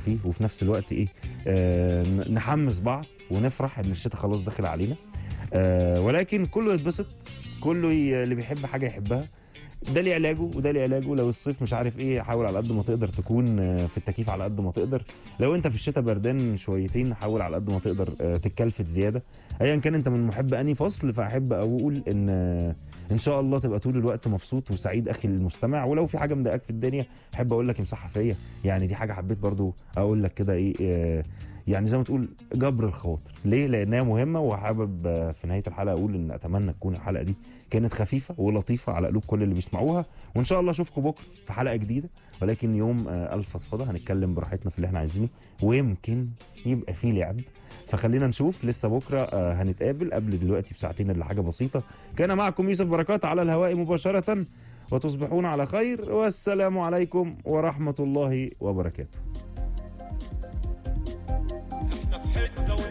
فيه وفي نفس الوقت ايه آه ن- نحمس بعض ونفرح ان الشتاء خلاص داخل علينا آه ولكن كله يتبسط كله ي... اللي بيحب حاجه يحبها ده ليه علاجه وده ليه علاجه لو الصيف مش عارف ايه حاول على قد ما تقدر تكون آه، في التكييف على قد ما تقدر لو انت في الشتاء بردان شويتين حاول على قد ما تقدر آه، تتكلفت زياده ايا كان انت من محب اني فصل فاحب اقول ان آه، ان شاء الله تبقى طول الوقت مبسوط وسعيد اخي المستمع ولو في حاجه مضايقاك في الدنيا احب اقول لك امسحها فيا يعني دي حاجه حبيت برضو اقول لك كده ايه آه، يعني زي ما تقول جبر الخواطر ليه لانها مهمه وحابب آه، في نهايه الحلقه اقول ان اتمنى تكون الحلقه دي كانت خفيفه ولطيفه على قلوب كل اللي بيسمعوها وان شاء الله اشوفكم بكره في حلقه جديده ولكن يوم آه، الفضفضه هنتكلم براحتنا في اللي احنا عايزينه ويمكن يبقى فيه لعب فخلينا نشوف لسه بكره آه، هنتقابل قبل دلوقتي بساعتين الا حاجه بسيطه كان معكم يوسف بركات على الهواء مباشره وتصبحون على خير والسلام عليكم ورحمه الله وبركاته احنا في حته